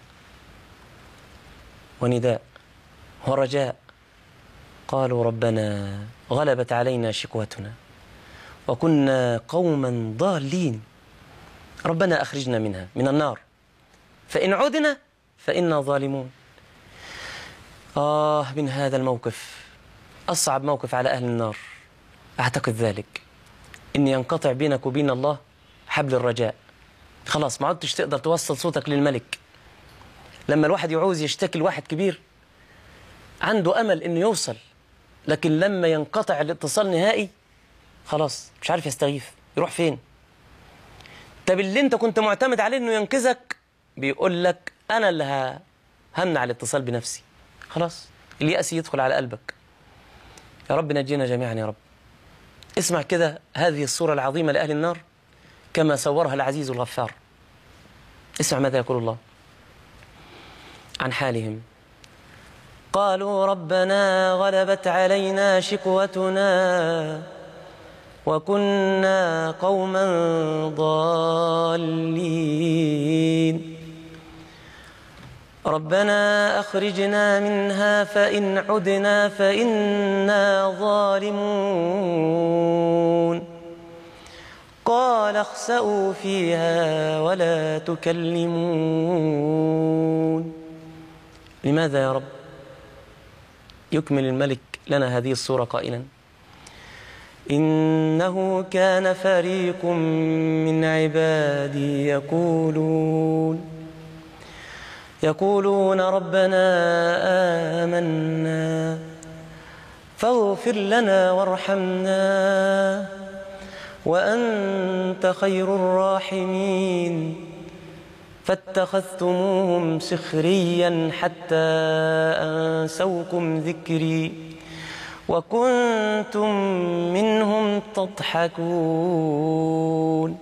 B: ونداء ورجاء قالوا ربنا غلبت علينا شقوتنا وكنا قوما ضالين ربنا أخرجنا منها من النار فإن عدنا فإنا ظالمون آه من هذا الموقف أصعب موقف على أهل النار أعتقد ذلك إن ينقطع بينك وبين الله حبل الرجاء خلاص ما عدتش تقدر توصل صوتك للملك لما الواحد يعوز يشتكي لواحد كبير عنده أمل إنه يوصل لكن لما ينقطع الاتصال نهائي خلاص مش عارف يستغيث يروح فين طب اللي انت كنت معتمد عليه انه ينقذك بيقول لك انا اللي ه- همنع الاتصال بنفسي خلاص اليأس يدخل على قلبك يا رب نجينا جميعا يا رب اسمع كده هذه الصورة العظيمة لأهل النار كما صورها العزيز الغفار اسمع ماذا يقول الله عن حالهم قالوا ربنا غلبت علينا شقوتنا وكنا قوما ضالين ربنا أخرجنا منها فإن عدنا فإنا ظالمون قال اخسأوا فيها ولا تكلمون لماذا يا رب يكمل الملك لنا هذه الصورة قائلا إنه كان فريق من عبادي يقولون يقولون ربنا آمنا فاغفر لنا وارحمنا وأنت خير الراحمين فاتخذتموهم سخريا حتى أنسوكم ذكري وكنتم منهم تضحكون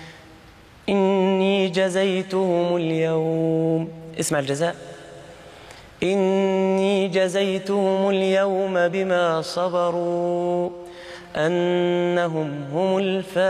B: إني جزيتهم اليوم اسمع الجزاء إني جزيتهم اليوم بما صبروا أنهم هم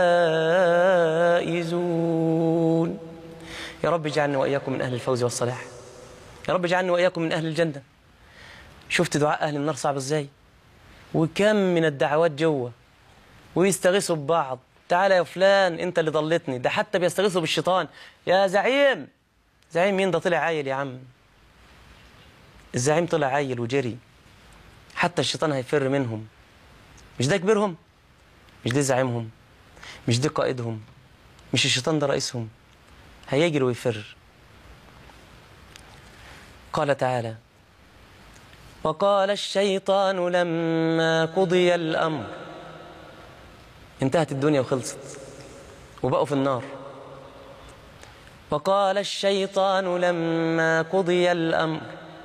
B: الفائزون يا رب اجعلنا وإياكم من أهل الفوز والصلاح يا رب اجعلنا وإياكم من أهل الجنة شفت دعاء أهل النار صعب إزاي وكم من الدعوات جوه ويستغيثوا ببعض تعالى يا فلان انت اللي ضلتني ده حتى بيستغيثوا بالشيطان يا زعيم زعيم مين ده طلع عيل يا عم الزعيم طلع عيل وجري حتى الشيطان هيفر منهم مش ده كبيرهم مش ده زعيمهم مش ده قائدهم مش الشيطان ده رئيسهم هيجري ويفر قال تعالى وقال الشيطان لما قضي الأمر انتهت الدنيا وخلصت وبقوا في النار وقال الشيطان لما قضي الأمر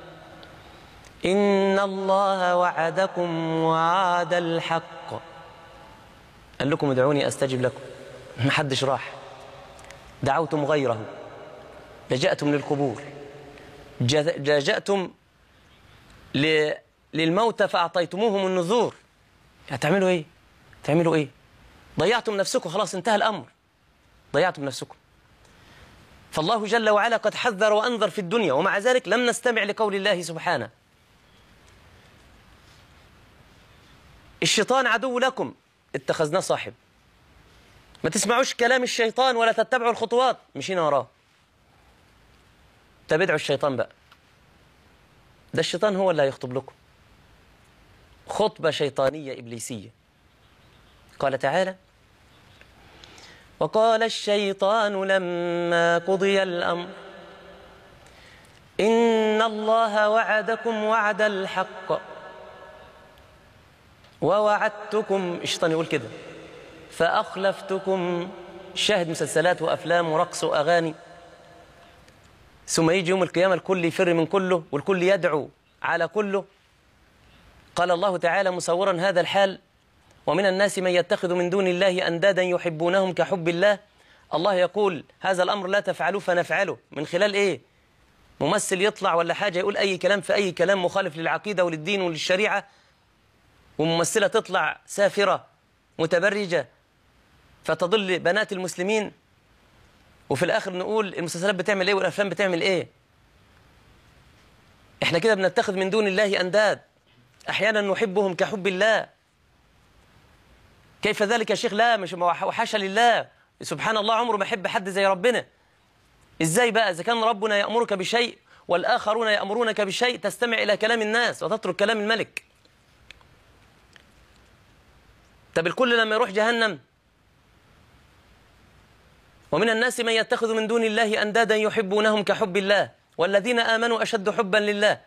B: إن الله وعدكم وعد الحق قال لكم ادعوني أستجب لكم ما حدش راح دعوتم غيره لجأتم للقبور لجأتم ل... للموتى فأعطيتموهم النذور هتعملوا إيه؟ تعملوا إيه؟ ضيعتم نفسكم خلاص انتهى الأمر ضيعتم نفسكم فالله جل وعلا قد حذر وأنذر في الدنيا ومع ذلك لم نستمع لقول الله سبحانه الشيطان عدو لكم اتخذناه صاحب ما تسمعوش كلام الشيطان ولا تتبعوا الخطوات مشينا وراه طب ادعوا الشيطان بقى ده الشيطان هو اللي هيخطب لكم خطبة شيطانية إبليسية قال تعالى وقال الشيطان لما قضي الأمر إن الله وعدكم وعد الحق ووعدتكم الشيطان يقول كده فأخلفتكم شاهد مسلسلات وأفلام ورقص وأغاني ثم يجي يوم القيامة الكل يفر من كله والكل يدعو على كله قال الله تعالى مصورا هذا الحال ومن الناس من يتخذ من دون الله أندادا يحبونهم كحب الله الله يقول هذا الأمر لا تفعلوه فنفعله من خلال إيه ممثل يطلع ولا حاجة يقول أي كلام في أي كلام مخالف للعقيدة وللدين وللشريعة وممثلة تطلع سافرة متبرجة فتضل بنات المسلمين وفي الآخر نقول المسلسلات بتعمل إيه والأفلام بتعمل إيه إحنا كده بنتخذ من دون الله أنداد أحيانا نحبهم كحب الله كيف ذلك يا شيخ لا مش وحاشا لله سبحان الله عمره ما يحب حد زي ربنا إزاي بقى إذا كان ربنا يأمرك بشيء والآخرون يأمرونك بشيء تستمع إلى كلام الناس وتترك كلام الملك طب الكل لما يروح جهنم ومن الناس من يتخذ من دون الله أندادا يحبونهم كحب الله والذين آمنوا أشد حبا لله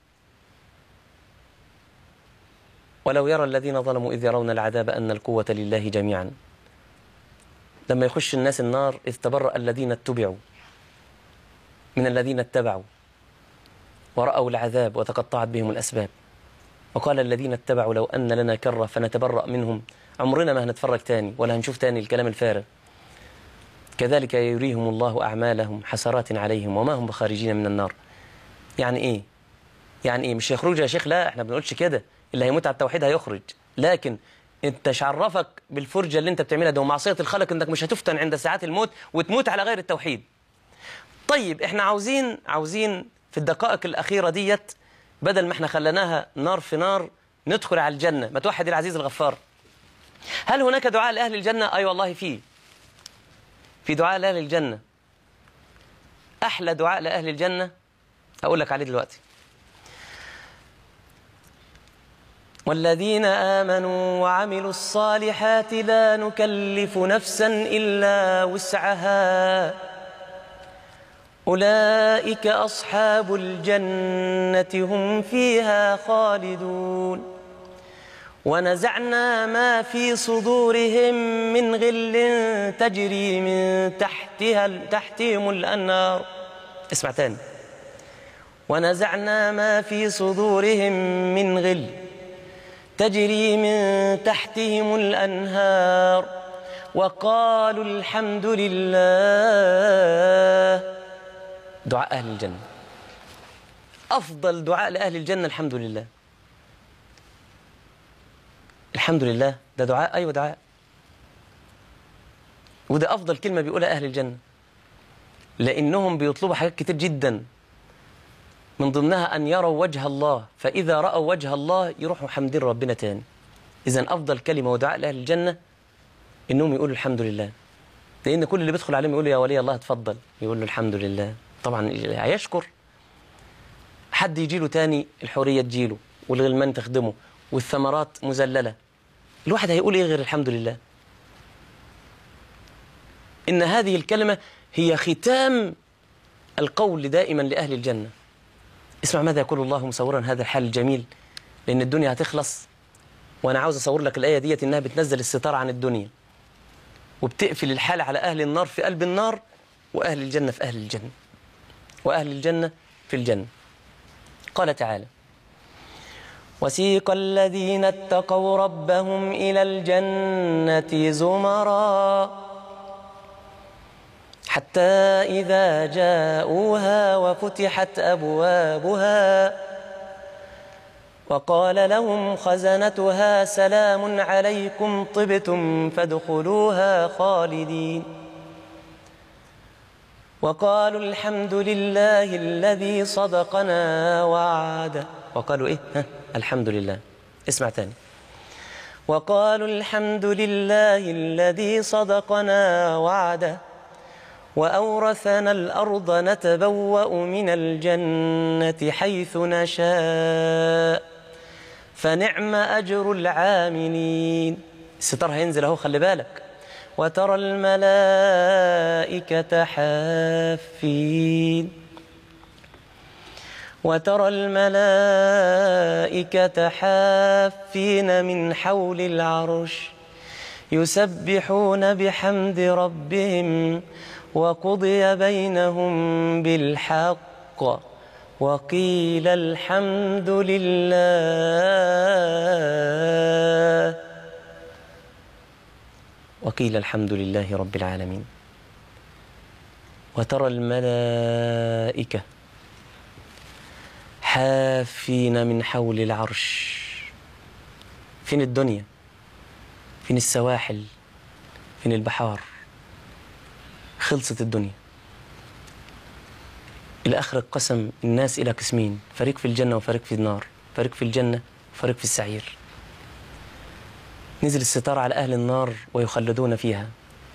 B: ولو يرى الذين ظلموا إذ يرون العذاب أن القوة لله جميعا لما يخش الناس النار إذ تبرأ الذين اتبعوا من الذين اتبعوا ورأوا العذاب وتقطعت بهم الأسباب وقال الذين اتبعوا لو أن لنا كرة فنتبرأ منهم عمرنا ما هنتفرج تاني ولا هنشوف تاني الكلام الفارغ كذلك يريهم الله أعمالهم حسرات عليهم وما هم بخارجين من النار يعني إيه يعني إيه مش يخرج يا شيخ لا احنا بنقولش كده اللي هيموت على التوحيد هيخرج لكن انت شعرفك بالفرجة اللي انت بتعملها ده ومعصية الخلق انك مش هتفتن عند ساعات الموت وتموت على غير التوحيد طيب احنا عاوزين عاوزين في الدقائق الأخيرة ديت بدل ما احنا خليناها نار في نار ندخل على الجنة ما توحد العزيز الغفار هل هناك دعاء لأهل الجنة؟ أي أيوة والله فيه في دعاء لأهل الجنة أحلى دعاء لأهل الجنة أقول لك عليه دلوقتي والذين آمنوا وعملوا الصالحات لا نكلف نفسا إلا وسعها أولئك أصحاب الجنة هم فيها خالدون ونزعنا ما في صدورهم من غل تجري من تحتها تحتهم الأنهار اسمع تاني ونزعنا ما في صدورهم من غل تجري من تحتهم الأنهار وقالوا الحمد لله دعاء أهل الجنة أفضل دعاء لأهل الجنة الحمد لله الحمد لله ده دعاء أيوة دعاء وده أفضل كلمة بيقولها أهل الجنة لأنهم بيطلبوا حاجات كتير جدا من ضمنها أن يروا وجه الله فإذا رأوا وجه الله يروحوا حمدين ربنا تاني إذا أفضل كلمة ودعاء لأهل الجنة إنهم يقولوا الحمد لله لأن كل اللي بيدخل عليهم يقول يا ولي الله اتفضل يقول له الحمد لله طبعا هيشكر حد يجي له تاني الحورية تجيله والغلمان تخدمه والثمرات مذللة الواحد هيقول إيه غير الحمد لله إن هذه الكلمة هي ختام القول دائما لأهل الجنة اسمع ماذا يقول الله مصورا هذا الحال الجميل لأن الدنيا هتخلص وأنا عاوز أصور لك الآية ديت إنها بتنزل الستار عن الدنيا وبتقفل الحال على أهل النار في قلب النار وأهل الجنة في أهل الجنة وأهل الجنة في الجنة قال تعالى وسيق الذين اتقوا ربهم إلى الجنة زمرا حتى إذا جاءوها وفتحت أبوابها وقال لهم خزنتها سلام عليكم طبتم فادخلوها خالدين وقالوا الحمد لله الذي صدقنا وعده وقالوا إيه ها الحمد لله اسمع تاني وقالوا الحمد لله الذي صدقنا وعده وأورثنا الأرض نتبوأ من الجنة حيث نشاء فنعم أجر العاملين الستار هينزل أهو خلي بالك وترى الملائكة حافين وترى الملائكة حافين من حول العرش يسبحون بحمد ربهم وقضي بينهم بالحق وقيل الحمد لله وقيل الحمد لله رب العالمين وترى الملائكة حافين من حول العرش فين الدنيا فين السواحل فين البحار خلصت الدنيا إلى آخر القسم الناس إلى قسمين فريق في الجنة وفريق في النار فريق في الجنة وفريق في السعير نزل الستار على أهل النار ويخلدون فيها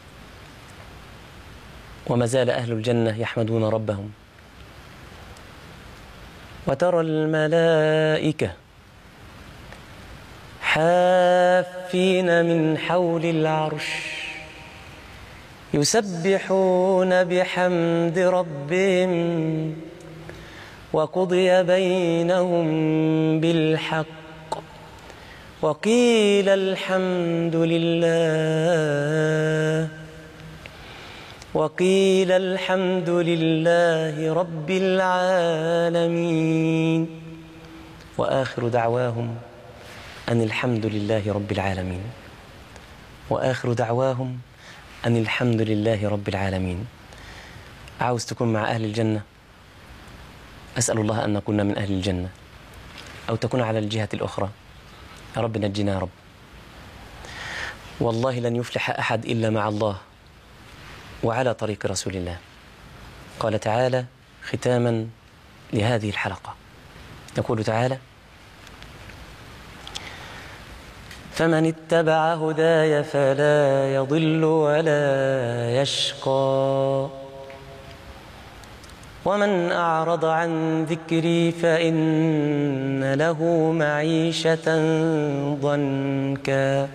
B: وما زال أهل الجنة يحمدون ربهم وترى الملائكة حافين من حول العرش يسبحون بحمد ربهم وقضي بينهم بالحق وقيل الحمد لله وقيل الحمد لله رب العالمين وآخر دعواهم أن الحمد لله رب العالمين وآخر دعواهم أن الحمد لله رب العالمين عاوز تكون مع أهل الجنة أسأل الله أن نكون من أهل الجنة أو تكون على الجهة الأخرى يا رب نجنا يا رب والله لن يفلح أحد إلا مع الله وعلى طريق رسول الله قال تعالى ختاما لهذه الحلقة يقول تعالى فمن اتبع هداي فلا يضل ولا يشقى ومن أعرض عن ذكري فإن له معيشة ضنكا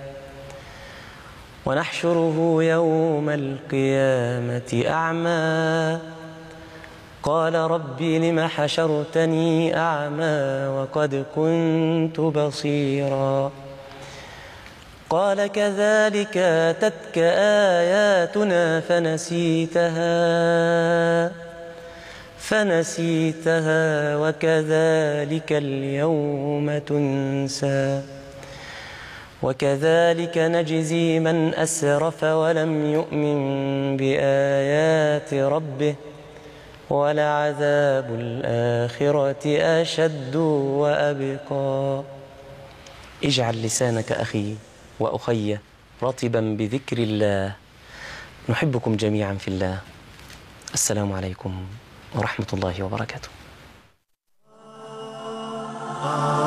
B: ونحشره يوم القيامة أعمى قال رب لم حشرتني أعمى وقد كنت بصيرا قال كذلك أتتك آياتنا فنسيتها فنسيتها وكذلك اليوم تنسى وكذلك نجزي من أسرف ولم يؤمن بآيات ربه ولعذاب الآخرة أشد وأبقى اجعل لسانك أخي وأخي رطبا بذكر الله نحبكم جميعا في الله السلام عليكم ورحمة الله وبركاته